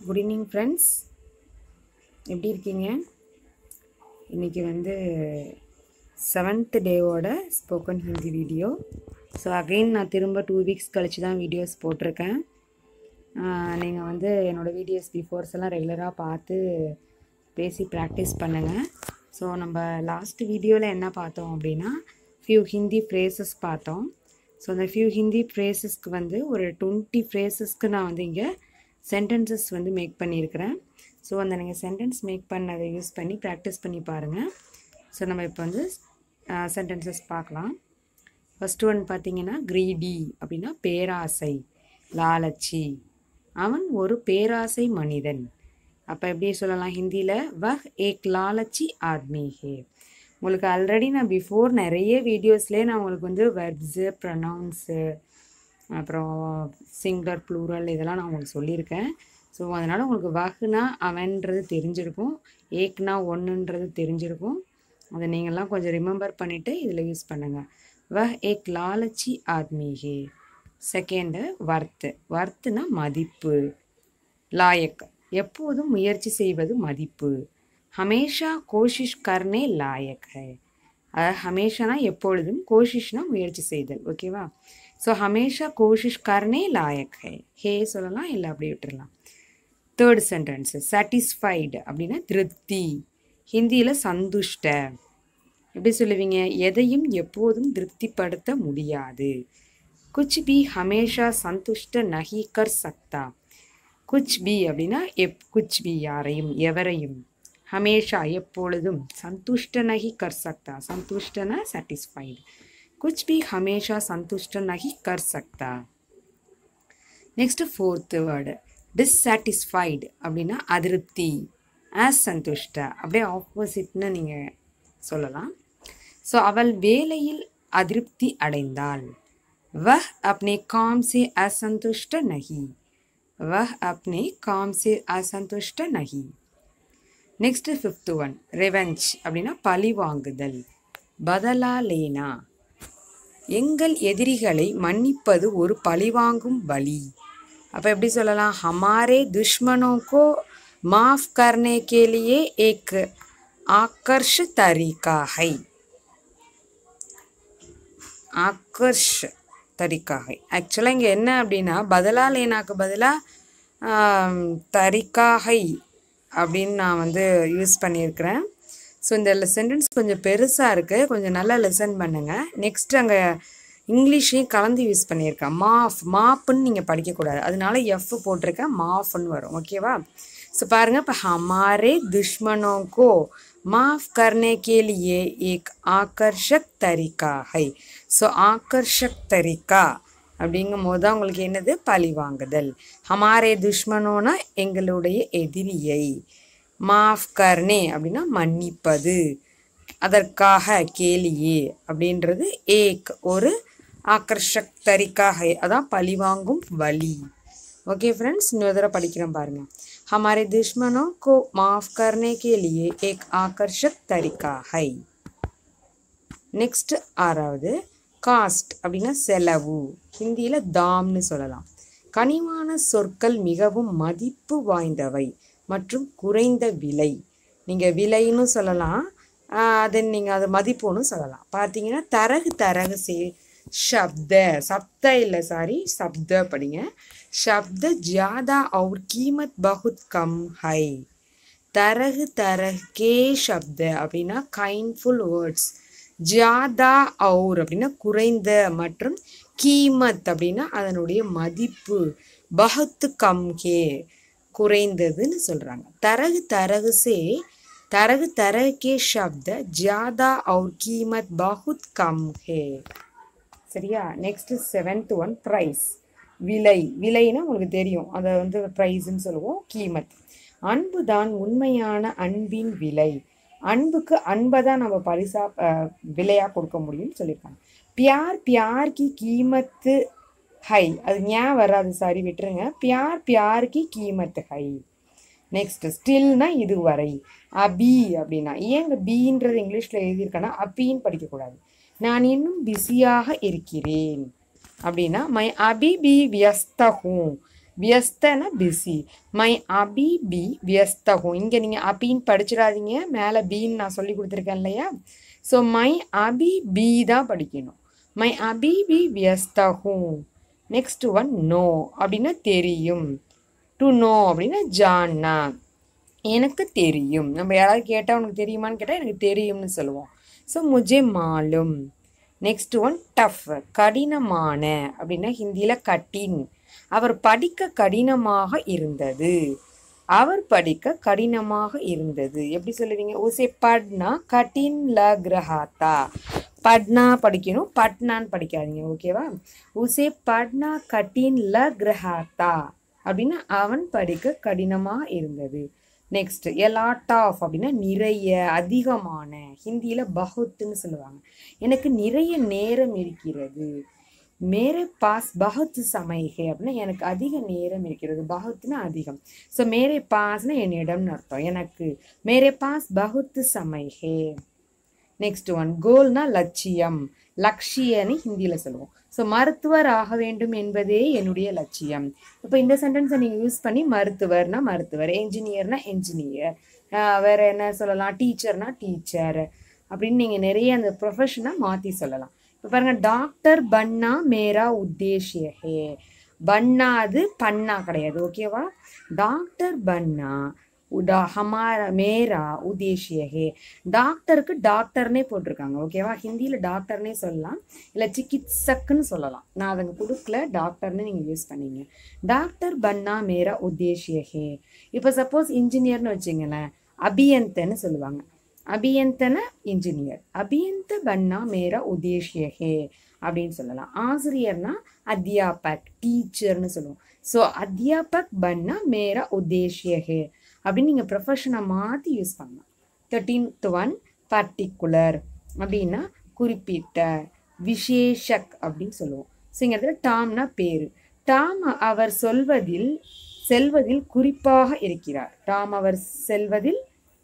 good evening friends எப்படி இருக்கீங்க இன்றைக்கி வந்து செவன்த் டேவோட spoken Hindi video so again நான் திரும்ப டூ வீக்ஸ் கழிச்சு தான் வீடியோஸ் போட்டிருக்கேன் நீங்கள் வந்து என்னோடய வீடியோஸ் பிஃபோர்ஸ் எல்லாம் ரெகுலராக பார்த்து பேசி ப்ராக்டிஸ் பண்ணுங்கள் ஸோ நம்ம லாஸ்ட் வீடியோவில் என்ன பார்த்தோம் அப்படின்னா ஃபியூ ஹிந்தி ஃப்ரேசஸ் பார்த்தோம் ஸோ அந்த ஃபியூ ஹிந்தி ஃப்ரேசஸ்க்கு வந்து ஒரு டுவெண்ட்டி ஃப்ரேசஸ்க்கு நான் வந்து இங்கே சென்டென்சஸ் வந்து மேக் பண்ணியிருக்கிறேன் ஸோ அந்த நீங்கள் சென்டென்ஸ் மேக் பண்ணதை யூஸ் பண்ணி ப்ராக்டிஸ் பண்ணி பாருங்கள் ஸோ நம்ம இப்போ வந்து சென்டென்சஸ் பார்க்கலாம் ஃபஸ்ட்டு ஒன் பார்த்தீங்கன்னா க்ரீடி அப்படின்னா பேராசை லாலச்சி அவன் ஒரு பேராசை மனிதன் அப்போ எப்படி சொல்லலாம் ஹிந்தியில் வஹ் ஏக் லாலச்சி ஆத்மி ஹே உங்களுக்கு ஆல்ரெடி நான் பிஃபோர் நிறைய வீடியோஸ்லேயே நான் உங்களுக்கு வந்து வெர்ப்ஸு ப்ரொனவுன்ஸு அப்புறம் சிங்குலர் ப்ளூரல் இதெல்லாம் நான் உங்களுக்கு சொல்லியிருக்கேன் ஸோ அதனால் உங்களுக்கு வஹ்னா அவன்றது தெரிஞ்சிருக்கும் ஏக்னா ஒன்றுன்றது தெரிஞ்சிருக்கும் அதை நீங்கள்லாம் கொஞ்சம் ரிமெம்பர் பண்ணிவிட்டு இதில் யூஸ் பண்ணுங்கள் வஹ் ஏக் லாலச்சி ஆத்மி ஹே செகண்டு வர்த்து வர்த்துனா மதிப்பு லாயக் எப்போதும் முயற்சி செய்வது மதிப்பு ஹமேஷா கோஷிஷ் கர்னே லாயக் ஹை அதாவது ஹமேஷானா எப்பொழுதும் கோஷிஷ்னா முயற்சி செய்தல் ஓகேவா ஸோ ஹமேஷா கோஷிஷ் கர்னே லாயக் ஹை ஹே சொல்லலாம் இல்லை அப்படி விட்டுறலாம் தேர்ட் சென்டென்ஸு சாட்டிஸ்ஃபைடு அப்படின்னா திருப்தி ஹிந்தியில் சந்துஷ்ட எப்படி சொல்லுவீங்க எதையும் எப்போதும் திருப்திப்படுத்த முடியாது குச் பி ஹமேஷா சந்துஷ்ட நஹி கர் சக்தா குச் பி அப்படின்னா எப் குச் பி யாரையும் எவரையும் ஹமேஷா எப்பொழுதும் சந்துஷ்ட நகி கர் சக்தா சந்துஷ்டனா சாட்டிஸ்ஃபைடு குச் பி ஹமேஷா சந்துஷ்ட நகி கர் சக்தா நெக்ஸ்ட் ஃபோர்த்து வேர்டு டிஸ்சாட்டிஸ்ஃபைடு அப்படின்னா அதிருப்தி ஆஸ் சந்துஷ்டா அப்படியே ஆப்போசிட்னு நீங்கள் சொல்லலாம் ஸோ அவள் வேலையில் அதிருப்தி அடைந்தாள் வஹ் அப்னே காம் சே அசந்துஷ்ட நகி वह अपने काम से असंतुष्ट नहीं நெக்ஸ்ட் ஃபிஃப்த் ஒன் ரெவெஞ்ச் அப்படின்னா பழி வாங்குதல் பதலா லேனா எங்கள் எதிரிகளை மன்னிப்பது ஒரு பழிவாங்கும் வழி அப்போ எப்படி சொல்லலாம் ஹமாரே துஷ்மனோக்கோ மாஃப் கர்னே கே லியே ஏக் ஆக்கர்ஷ் தரீகா ஹை ஆக்கர்ஷ் தரிக்காகை ஆக்சுவலாக இங்கே என்ன அப்படின்னா பதிலா லேனாக்கு பதிலாக தரிக்காகை அப்படின்னு நான் வந்து யூஸ் பண்ணியிருக்கிறேன் ஸோ இந்த சென்டென்ஸ் கொஞ்சம் பெருசாக இருக்குது கொஞ்சம் நல்லா லெசன் பண்ணுங்கள் நெக்ஸ்ட் அங்கே இங்கிலீஷையும் கலந்து யூஸ் பண்ணியிருக்கேன் மாஃப் மாப்புன்னு நீங்கள் படிக்கக்கூடாது அதனால எஃப் போட்டிருக்கேன் மாஃப்னு வரும் ஓகேவா ஸோ பாருங்கள் இப்போ ஹமாரே துஷ்மனோக்கோ மாஃப் கர்னே கே லியே ஏக் ஆக்கர்ஷக் தரிகா ஹை ஸோ ஆக்கர்ஷக் தரிகா அப்படிங்கும் போது தான் உங்களுக்கு என்னது பழி வாங்குதல் ஹமாரே துஷ்மனோனா எங்களுடைய எதிரியை மாஃப் கர்னே அப்படின்னா மன்னிப்பது அதற்காக கேலியே அப்படின்றது ஏக் ஒரு ஆக்கர்ஷக் தரிக்காக அதான் பழி வாங்கும் வழி ஓகே ஃப்ரெண்ட்ஸ் இன்னொரு தடவை படிக்கிறேன் பாருங்கள் हमारे दुश्मनों को माफ़ करने के लिए एक आकर्षक तरीका है நெக்ஸ்ட் ஆறாவது காஸ்ட் அப்படின்னா செலவு ஹிந்தியில் தாம்னு சொல்லலாம் கனிவான சொற்கள் மிகவும் மதிப்பு வாய்ந்தவை மற்றும் குறைந்த விலை நீங்கள் விலைன்னு சொல்லலாம் அது நீங்கள் அது மதிப்புன்னு சொல்லலாம் பார்த்தீங்கன்னா தரகு தரகு சே शब्द सप्त இல்லை சாரி शब्द படிங்க शब्द ज़्यादा और कीमत बहुत कम है तरह तरह के शब्द அப்படின்னா கைண்ட்ஃபுல் வேர்ட்ஸ் ஜாதா அவுர் அப்படின்னா குறைந்த மற்றும் கீமத் அப்படின்னா அதனுடைய மதிப்பு பஹத்து கம் ஹே குறைந்ததுன்னு சொல்கிறாங்க தரகு தரகு சே தரகு தரகே शब्द ज़्यादा और कीमत बहुत कम है சரியா நெக்ஸ்ட் செவன்த் ஒன் ப்ரைஸ் விலை விலைன்னா உங்களுக்கு தெரியும் அதை வந்து ப்ரைஸ்ன்னு சொல்லுவோம் கீமத் அன்பு தான் உண்மையான அன்பின் விலை அன்புக்கு அன்பை தான் நம்ம பரிசா விலையாக கொடுக்க முடியும்னு சொல்லியிருக்காங்க பியார் பியார் கி கீமத்து ஹை அது ஞான் வராது சாரி விட்டுருங்க பியார் பியார் கி கீமத்து ஹை நெக்ஸ்ட் ஸ்டில்னா இதுவரை அபி அப்படின்னா ஏங்க பீன்றது இங்கிலீஷில் எழுதியிருக்கேன்னா அப்பின்னு படிக்கக்கூடாது நான் இன்னும் பிஸியாக இருக்கிறேன் அப்படின்னா மை அபி பி வியஸ்தகும் வியஸ்தனா பிஸி மை அபி பி வியஸ்தகும் இங்கே நீங்கள் அபின்னு படிச்சிடாதீங்க மேலே பீன்னு நான் சொல்லி கொடுத்துருக்கேன் இல்லையா ஸோ மை அபி பி தான் படிக்கணும் மை அபி பி வியஸ்தகும் நெக்ஸ்ட் ஒன் நோ அப்படின்னா தெரியும் டு நோ அப்படின்னா ஜான்னா எனக்கு தெரியும் நம்ம யாராவது கேட்டால் உனக்கு தெரியுமான்னு கேட்டால் எனக்கு தெரியும்னு சொல்லுவோம் ஸோ முஜே மாலும் நெக்ஸ்ட் ஒன் டஃப் கடினமான அப்படின்னா ஹிந்தியில் கட்டின் அவர் படிக்க கடினமாக இருந்தது அவர் படிக்க கடினமாக இருந்தது எப்படி சொல்லுவீங்க உசே பட்னா கட்டின் ல கிரஹாத்தா பட்னா படிக்கணும் பட்னான்னு படிக்காதீங்க ஓகேவா உசே பட்னா கட்டின் ல கிரஹாத்தா அப்படின்னா அவன் படிக்க கடினமாக இருந்தது நெக்ஸ்ட் எலாட் ஆஃப் அப்படின்னா நிறைய அதிகமான ஹிந்தியில் பகுத்துன்னு சொல்லுவாங்க எனக்கு நிறைய நேரம் இருக்கிறது மேரே பாஸ் பகுத் சமைகே அப்படின்னா எனக்கு அதிக நேரம் இருக்கிறது பகுத்னா அதிகம் ஸோ மேரே பாஸ்னா என்னிடம்னு அர்த்தம் எனக்கு மேரே பாஸ் பகுத் சமைகே நெக்ஸ்ட் ஒன் கோல்னா லட்சியம் லட்சியன்னு ஹிந்தியில் சொல்லுவோம் ஸோ மருத்துவர் ஆக வேண்டும் என்பதே என்னுடைய லட்சியம் இப்போ இந்த சென்டென்ஸை நீங்கள் யூஸ் பண்ணி மருத்துவர்னா மருத்துவர் என்ஜினியர்னா என்ஜினியர் வேற என்ன சொல்லலாம் டீச்சர்னா டீச்சர் அப்படின்னு நீங்கள் நிறைய அந்த ப்ரொஃபஷனாக மாற்றி சொல்லலாம் இப்போ பாருங்க டாக்டர் பன்னா மேரா உத்தேஷ்ய ஹே பன்னா அது பண்ணா கிடையாது ஓகேவா டாக்டர் பன்னா உடா ஹமாரா மேரா உதேஷிய ஹே டாக்டருக்கு டாக்டர்னே போட்டிருக்காங்க ஓகேவா ஹிந்தியில் டாக்டர்னே சொல்லலாம் இல்லை சிகித்சக்குன்னு சொல்லலாம் நான் அதை கொடுக்கல டாக்டர்னு நீங்கள் யூஸ் பண்ணீங்க டாக்டர் பன்னா மேரா உத்தேஷிய ஹே இப்போ சப்போஸ் இன்ஜினியர்னு வச்சிங்களேன் அபியந்தன்னு சொல்லுவாங்க அபியந்தன இன்ஜினியர் அபியந்த பன்னா மேரா உதேஷிய ஹே அப்படின்னு சொல்லலாம் ஆசிரியர்னா அத்தியாபக் டீச்சர்னு சொல்லுவோம் ஸோ அத்தியாபக் பன்னா மேரா உத்தேஷிய ஹே அப்படின்னு நீங்கள் ப்ரொஃபஷனை மாற்றி யூஸ் பண்ணலாம் தேர்ட்டீன்த் ஒன் பர்டிகுலர் அப்படின்னா குறிப்பிட்ட விசேஷக் அப்படின்னு சொல்லுவோம் ஸோ இங்க இடத்துல டாம்னா பேர் டாம் அவர் சொல்வதில் செல்வதில் குறிப்பாக இருக்கிறார் டாம் அவர் செல்வதில்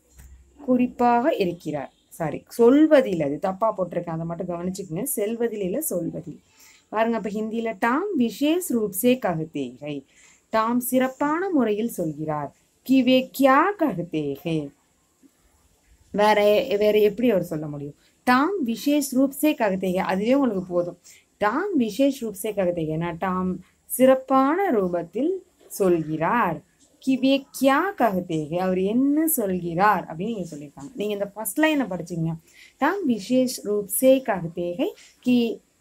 குறிப்பாக இருக்கிறார் சாரி சொல்வதில் அது தப்பாக போட்டிருக்கேன் அதை மட்டும் கவனிச்சுக்கங்க செல்வதில் இல்லை சொல்வதில் பாருங்க அப்போ ஹிந்தியில் டாம் விசேஷ் ரூப்சே ககுத்தேகை டாம் சிறப்பான முறையில் சொல்கிறார் கிவே கியா ககுத்தேகை வேற வேற எப்படி அவர் சொல்ல முடியும் டாம் விசேஷ் ரூப்சே ககத்தேகை அதுவே உங்களுக்கு போதும் டாம் விசேஷ் ரூப்சே ககத்தேகை நான் டாம் சிறப்பான ரூபத்தில் சொல்கிறார் கிவே கியா ககத்தேகை அவர் என்ன சொல்கிறார் அப்படின்னு நீங்க சொல்லியிருக்காங்க நீங்க இந்த ஃபர்ஸ்ட் லைனை படிச்சீங்க டாம் விசேஷ் ரூப்சே ககத்தேகை கி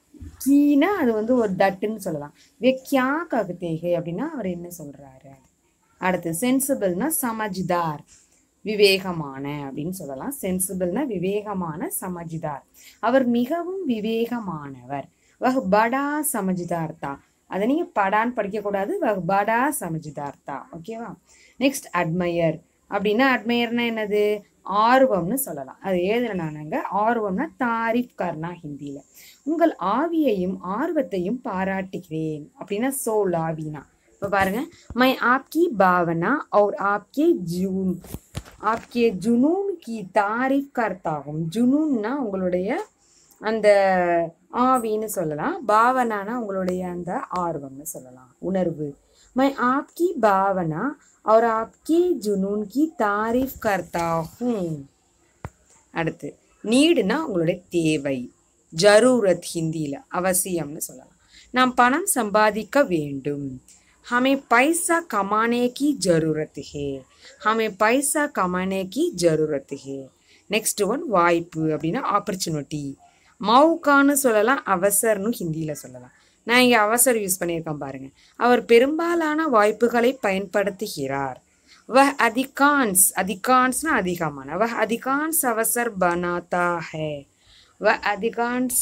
கீனா அது வந்து ஒரு தட்டுன்னு சொல்லலாம் வே கியா ககத்தேகை அப்படின்னா அவர் என்ன சொல்றாரு அடுத்து சென்சிபிள்னா சமஜ்தார் விவேகமான அப்படின்னு சொல்லலாம் சென்சிபிள்னா விவேகமான சமஜ்தார் அவர் மிகவும் விவேகமானவர் வஹ் படா சமஜ்தார் தா அதை நீங்க படான்னு படிக்கக்கூடாது வஹ் படா சமஜ்தார் தா ஓகேவா நெக்ஸ்ட் அட்மையர் அப்படின்னா அட்மையர்னா என்னது ஆர்வம்னு சொல்லலாம் அது எழுதுனாங்க ஆர்வம்னா தாரிஃப் கர்னா ஹிந்தியில உங்கள் ஆவியையும் ஆர்வத்தையும் பாராட்டுகிறேன் அப்படின்னா சோல் ஆவினா இப்போ பாருங்க மை ஆப்கி பாவனா और आपके ஜூன் आपके ஜுனூன் கி தாரிஃப் கர்த்தாகும் ஜுனூன்னா உங்களுடைய அந்த ஆவின்னு சொல்லலாம் பாவனானா உங்களுடைய அந்த ஆர்வம்னு சொல்லலாம் உணர்வு மை ஆப்கி பாவனா और आपके ஜுனூன் கி தாரிஃப் கர்த்தாகும் அடுத்து நீடுனா உங்களுடைய தேவை ஜரூரத் ஹிந்தியில் அவசியம்னு சொல்லலாம் நாம் பணம் சம்பாதிக்க வேண்டும் हमें पैसा कमाने की ज़रूरत है हमें पैसा कमाने की ज़रूरत है நெக்ஸ்ட் ஒன் வாய்ப்பு அப்படின்னா ஆப்பர்ச்சுனிட்டி மவுக்கான்னு சொல்லலாம் அவசர்னு ஹிந்தியில் சொல்லலாம் நான் இங்கே அவசர் யூஸ் பண்ணியிருக்கேன் பாருங்க அவர் பெரும்பாலான வாய்ப்புகளை பயன்படுத்துகிறார் वह अधिकांश अधिकांशना அதிகமான वह अधिकांश अवसर बनाता है वह अधिकांश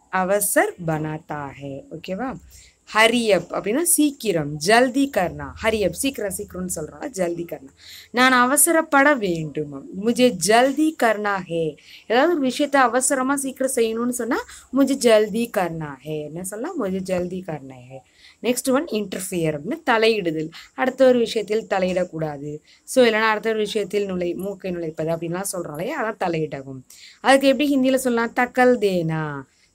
अवसर बनाता है ஓகேவா ஹரியப் அப்படின்னா சீக்கிரம் ஜல்தி கர்னா ஹரியப் சீக்கிரம் சீக்கிரம்னு சொல்கிறோம்ல ஜல்தி கர்னா நான் அவசரப்பட வேண்டும் முஜே ஜல்தி கர்னா ஹே ஏதாவது ஒரு விஷயத்த அவசரமாக சீக்கிரம் செய்யணும்னு சொன்னால் முஜே ஜல்தி கர்னா ஹே என்ன சொல்லலாம் முஜே ஜல்தி கர்னா ஹே நெக்ஸ்ட் ஒன் இன்டர்ஃபியர் அப்படின்னு தலையிடுதல் அடுத்த ஒரு விஷயத்தில் தலையிடக்கூடாது ஸோ இல்லைன்னா அடுத்த ஒரு விஷயத்தில் நுழை மூக்கை நுழைப்பது அப்படின்லாம் சொல்கிறோம் இல்லையா அதான் தலையிடவும் அதுக்கு எப்படி ஹிந்தியில் சொல்லலாம் தக்கல் தேனா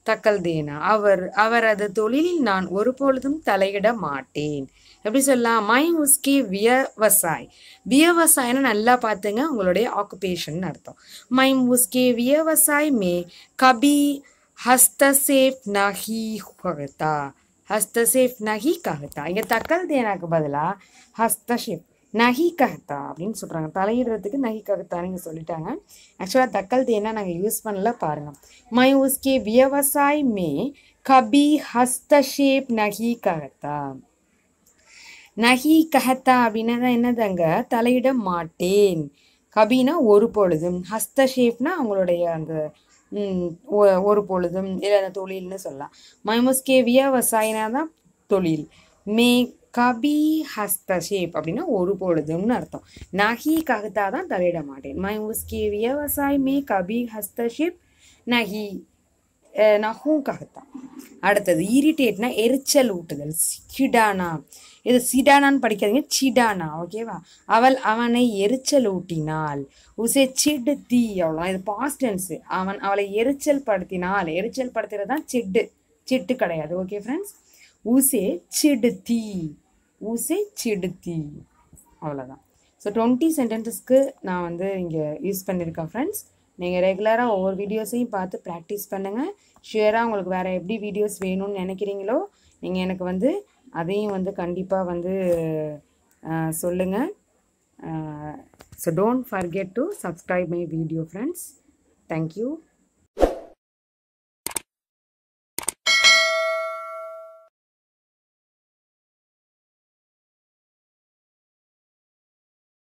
தக்கல்தேனா அவர் அவரது தொழிலில் நான் ஒருபொழுதும் தலையிட மாட்டேன் எப்படி சொல்லலாம் மை உஸ்கே வியவசாய் வியவசாயம்னு நல்லா பார்த்துங்க உங்களுடைய ஆக்குபேஷன் அர்த்தம் மை உஸ்கே வியவசாய் மே கபி ஹஸ்தசேப் நஹி கஹதா ஹஸ்தசேப் நஹி கஹதா இங்கே தக்கல் தேனாக்கு பதிலாக ஹஸ்தஷேப் நஹி கஹத்தா அப்படின்னு சொல்கிறாங்க தலையிடுறதுக்கு நஹி கஹத்தா நீங்கள் சொல்லிட்டாங்க ஆக்சுவலாக தக்கல் தேனா நாங்கள் யூஸ் பண்ணல பாருங்கள் மை உஸ்கே வியவசாய் மே கபி ஹஸ்தஷேப் நஹி கஹத்தா நஹி கஹத்தா அப்படின்னா என்னதாங்க தலையிட மாட்டேன் கபினா ஒரு பொழுதும் ஹஸ்தஷேப்னா அவங்களுடைய அந்த ம், ஒ- ஒரு பொழுதும் இல்லை அந்த தொழில்னு சொல்லலாம் மைமுஸ்கே விவசாயினா தான் தொழில் மே கபி ஹஸ்தஷேப் அப்படின்னா ஒரு பொழுதும்னு அர்த்தம் நஹி கஹத்தா தான் தலையிட மாட்டேன் மைமுஸ்கே விவசாய் மே கபி ஹஸ்தஷேப் நஹி அஹ் நஹூ கஹத்தா அடுத்தது இரிட்டேட்னா எரிச்சல் ஊட்டுதல் சிடானா இது சிடானான்னு படிக்காதீங்க சிடானா ஓகேவா அவள் அவனை எரிச்சல் ஊட்டினாள் உசே சிடு தீ அவ்வளோ இது பாஸ்ட் டென்ஸ் அவன் அவளை எரிச்சல் படுத்தினாள் எரிச்சல் படுத்துறது தான் சிட்டு சிட்டு கிடையாது ஓகே ஃப்ரெண்ட்ஸ் உசே சிடு தீ உசே சிடு தீ அவ்வளோதான் ஸோ டுவெண்ட்டி சென்டென்சஸ்க்கு நான் வந்து இங்கே யூஸ் பண்ணியிருக்கேன் ஃப்ரெண்ட்ஸ் நீங்கள் ரெகுலராக ஒவ்வொரு வீடியோஸையும் பார்த்து ப்ராக்டிஸ் பண்ணுங்கள் ஷியராக உங்களுக்கு வேறு எப்படி வீடியோஸ் வேணும்னு நினைக்கிறீங்களோ நீங்கள் எனக்கு வந்து அதையும் வந்து கண்டிப்பாக வந்து சொல்லுங்கள் so don't forget to subscribe my video friends thank you